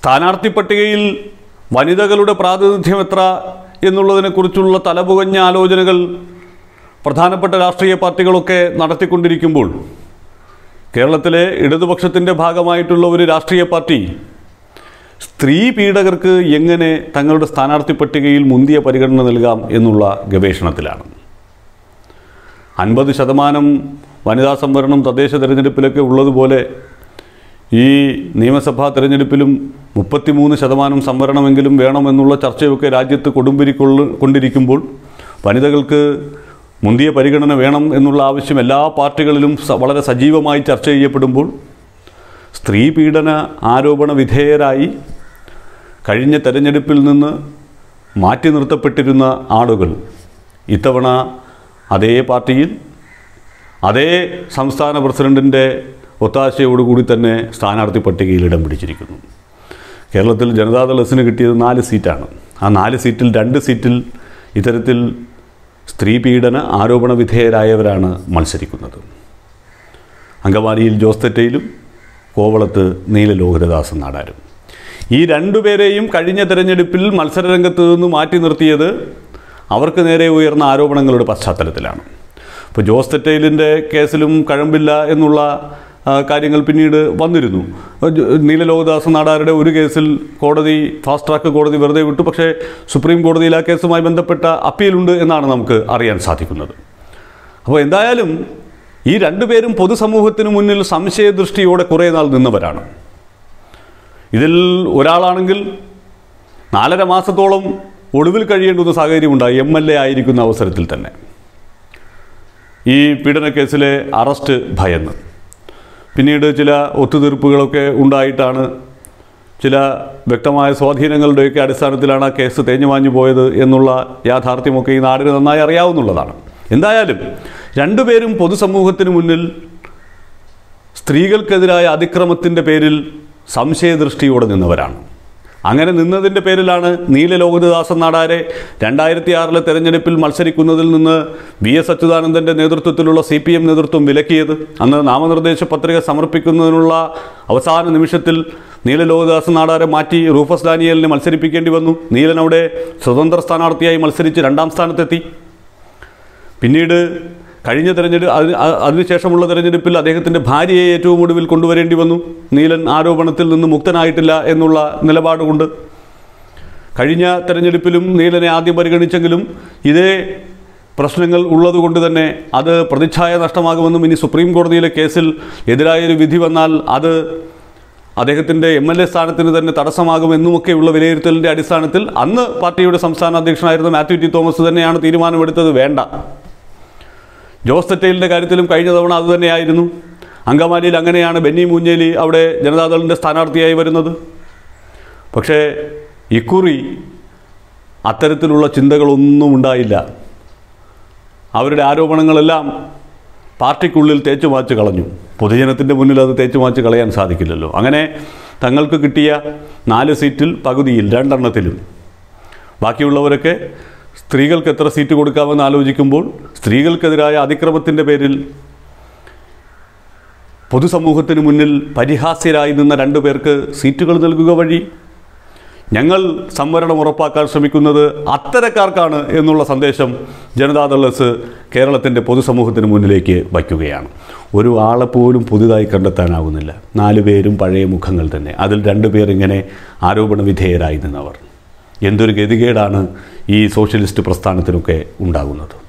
സ്ഥാനാർത്ഥി പട്ടികയിൽ വനിതകളുടെ പ്രാതിനിധ്യം എത്ര എന്നുള്ളതിനെക്കുറിച്ചുള്ള തലപുകഞ്ഞ ആലോചനകൾ പ്രധാനപ്പെട്ട രാഷ്ട്രീയ പാർട്ടികളൊക്കെ നടത്തിക്കൊണ്ടിരിക്കുമ്പോൾ കേരളത്തിലെ ഇടതുപക്ഷത്തിൻ്റെ ഭാഗമായിട്ടുള്ള ഒരു രാഷ്ട്രീയ പാർട്ടി സ്ത്രീ പീഡകർക്ക് എങ്ങനെ തങ്ങളുടെ സ്ഥാനാർത്ഥി പട്ടികയിൽ മുന്തിയ പരിഗണന നൽകാം എന്നുള്ള ഗവേഷണത്തിലാണ് അൻപത് ശതമാനം വനിതാ സംവരണം തദ്ദേശ തെരഞ്ഞെടുപ്പിലൊക്കെ ഉള്ളതുപോലെ ഈ നിയമസഭാ തെരഞ്ഞെടുപ്പിലും മുപ്പത്തിമൂന്ന് ശതമാനം സംവരണമെങ്കിലും വേണമെന്നുള്ള ചർച്ചയൊക്കെ രാജ്യത്ത് കൊടുമ്പിരിക്കൊള്ളു കൊണ്ടിരിക്കുമ്പോൾ വനിതകൾക്ക് മുന്തിയ പരിഗണന വേണം എന്നുള്ള ആവശ്യം എല്ലാ പാർട്ടികളിലും സ- വളരെ സജീവമായി ചർച്ച ചെയ്യപ്പെടുമ്പോൾ സ്ത്രീ പീഡന ആരോപണ വിധേയരായി കഴിഞ്ഞ തെരഞ്ഞെടുപ്പിൽ നിന്ന് മാറ്റി നിർത്തപ്പെട്ടിരുന്ന ആളുകൾ ഇത്തവണ അതേ പാർട്ടിയിൽ അതേ സംസ്ഥാന പ്രസിഡന്റിൻ്റെ ഒത്താശയോടുകൂടി തന്നെ സ്ഥാനാർത്ഥി പട്ടികയിൽ ഇടം പിടിച്ചിരിക്കുന്നു കേരളത്തിൽ ജനതാദൾ എസിന് കിട്ടിയത് നാല് സീറ്റാണ് ആ നാല് സീറ്റിൽ രണ്ട് സീറ്റിൽ ഇത്തരത്തിൽ സ്ത്രീ പീഡന ആരോപണ വിധേയരായവരാണ് മത്സരിക്കുന്നത് അങ്കമാലിയിൽ ജോസ് തെറ്റയിലും കോവളത്ത് നീലലോഹിതദാസൻ നാടാരും ഈ രണ്ടുപേരെയും കഴിഞ്ഞ തെരഞ്ഞെടുപ്പിൽ മത്സരരംഗത്ത് നിന്ന് മാറ്റി നിർത്തിയത് അവർക്ക് നേരെ ഉയർന്ന ആരോപണങ്ങളുടെ പശ്ചാത്തലത്തിലാണ് ഇപ്പോൾ ജോസ് തെറ്റയിലിൻ്റെ കേസിലും കഴമ്പില്ല എന്നുള്ള ആ, കാര്യങ്ങൾ പിന്നീട് വന്നിരുന്നു ജ- നീലലോകദാസ് നാടാരുടെ ഒരു കേസിൽ കോടതി ഫാസ്റ്റ് ട്രാക്ക് കോടതി വെറുതെ വിട്ടു പക്ഷേ സുപ്രീം കോടതിയിൽ ആ കേസുമായി ബന്ധപ്പെട്ട അപ്പീലുണ്ട് എന്നാണ് നമുക്ക് അറിയാൻ സാധിക്കുന്നത് അപ്പോൾ എന്തായാലും ഈ രണ്ടുപേരും പൊതുസമൂഹത്തിന് മുന്നിൽ സംശയദൃഷ്ടിയോടെ കുറേ നാൾ നിന്നവരാണ് ഇതിൽ ഒരാളാണെങ്കിൽ നാലര മാസത്തോളം ഒടുവിൽ കഴിയേണ്ടുന്ന സാഹചര്യമുണ്ടായി എം എൽ എ ആയിരിക്കുന്ന അവസരത്തിൽ തന്നെ ഈ പീഡനക്കേസിലെ അറസ്റ്റ് ഭയന്ന് പിന്നീട് ചില ഒത്തുതീർപ്പുകളൊക്കെ ഉണ്ടായിട്ടാണ് ചില വ്യക്തമായ സ്വാധീനങ്ങളുടെയൊക്കെ അടിസ്ഥാനത്തിലാണ് ആ കേസ് തേഞ്ഞുമാഞ്ഞു പോയത് എന്നുള്ള യാഥാർത്ഥ്യമൊക്കെ ഈ നാടിന് നന്നായി അറിയാവുന്നുള്ളതാണ് എന്തായാലും രണ്ടുപേരും പൊതുസമൂഹത്തിന് മുന്നിൽ സ്ത്രീകൾക്കെതിരായ അതിക്രമത്തിൻ്റെ പേരിൽ സംശയദൃഷ്ടിയോടെ നിന്നവരാണ് അങ്ങനെ നിന്നതിൻ്റെ പേരിലാണ് നീലലോകിതദാസൻ നാടാരെ രണ്ടായിരത്തി ആറിലെ തെരഞ്ഞെടുപ്പിൽ മത്സരിക്കുന്നതിൽ നിന്ന് വി എസ് അച്യുതാനന്ദൻ്റെ നേതൃത്വത്തിലുള്ള സി പി എം നേതൃത്വം വിലക്കിയത് അന്ന് നാമനിർദ്ദേശ പത്രിക സമർപ്പിക്കുന്നതിനുള്ള അവസാന നിമിഷത്തിൽ നീലലോകിദാസൻ നാടാരെ മാറ്റി റൂഫസ് ഡാനിയലിനെ മത്സരിപ്പിക്കേണ്ടി വന്നു നീലൻ അവിടെ സ്വതന്ത്ര സ്ഥാനാർത്ഥിയായി മത്സരിച്ച് രണ്ടാം സ്ഥാനത്തെത്തി പിന്നീട് കഴിഞ്ഞ തെരഞ്ഞെടുപ്പ് അതിന് അ- അതിനുശേഷമുള്ള തെരഞ്ഞെടുപ്പിൽ അദ്ദേഹത്തിൻ്റെ ഭാര്യയെ ഏറ്റവും ഒടുവിൽ കൊണ്ടുവരേണ്ടി വന്നു നീലൻ ആരോപണത്തിൽ നിന്ന് മുക്തനായിട്ടില്ല എന്നുള്ള നിലപാടുകൊണ്ട് കഴിഞ്ഞ തെരഞ്ഞെടുപ്പിലും നീലനെ ആദ്യം പരിഗണിച്ചെങ്കിലും ഇതേ പ്രശ്നങ്ങൾ ഉള്ളതുകൊണ്ട് തന്നെ അത് പ്രതിച്ഛായ നഷ്ടമാകുമെന്നും ഇനി സുപ്രീം കോടതിയിലെ കേസിൽ എതിരായൊരു വിധി വന്നാൽ അത് അദ്ദേഹത്തിൻ്റെ എം എൽ എ സ്ഥാനത്തിന് തന്നെ തടസ്സമാകുമെന്നുമൊക്കെയുള്ള വിലയിരുത്തലിൻ്റെ അടിസ്ഥാനത്തിൽ അന്ന് പാർട്ടിയുടെ സംസ്ഥാന അധ്യക്ഷനായിരുന്ന മാത്യു ടി തോമസ് തന്നെയാണ് തീരുമാനമെടുത്തത് വേണ്ട ജോസ് തെറ്റയിലിൻ്റെ കാര്യത്തിലും കഴിഞ്ഞ തവണ അതുതന്നെയായിരുന്നു അങ്കമാലിയിൽ അങ്ങനെയാണ് ബെന്നി മൂഞ്ഞേലി അവിടെ ജനതാദളിൻ്റെ സ്ഥാനാർത്ഥിയായി വരുന്നത് പക്ഷേ ഇക്കുറി അത്തരത്തിലുള്ള ചിന്തകളൊന്നും ഉണ്ടായില്ല അവരുടെ ആരോപണങ്ങളെല്ലാം പാർട്ടിക്കുള്ളിൽ തേച്ചു മാച്ച് കളഞ്ഞു പൊതുജനത്തിൻ്റെ മുന്നിൽ അത് തേച്ചു മാച്ച് കളയാൻ സാധിക്കില്ലല്ലോ അങ്ങനെ തങ്ങൾക്ക് കിട്ടിയ നാല് സീറ്റിൽ പകുതിയിൽ രണ്ടെണ്ണത്തിലും ബാക്കിയുള്ളവരൊക്കെ സ്ത്രീകൾക്ക് എത്ര സീറ്റ് കൊടുക്കാമെന്ന് ആലോചിക്കുമ്പോൾ സ്ത്രീകൾക്കെതിരായ അതിക്രമത്തിൻ്റെ പേരിൽ പൊതുസമൂഹത്തിന് മുന്നിൽ പരിഹാസ്യരായി നിന്ന രണ്ടു പേർക്ക് സീറ്റുകൾ നൽകുക വഴി ഞങ്ങൾ സംവരണം ഉറപ്പാക്കാൻ ശ്രമിക്കുന്നത് അത്തരക്കാർക്കാണ് എന്നുള്ള സന്ദേശം ജനതാദൾ എസ് കേരളത്തിൻ്റെ പൊതുസമൂഹത്തിന് മുന്നിലേക്ക് വയ്ക്കുകയാണ് ഒരു ആളെ പോലും പുതുതായി കണ്ടെത്താനാവുന്നില്ല നാലു പേരും പഴയ മുഖങ്ങൾ തന്നെ അതിൽ രണ്ടു പേർ ഇങ്ങനെ ആരോപണ വിധേയരായി നിന്നവർ എന്തൊരു ഗതികേടാണ് ഈ സോഷ്യലിസ്റ്റ് പ്രസ്ഥാനത്തിനൊക്കെ ഉണ്ടാകുന്നത്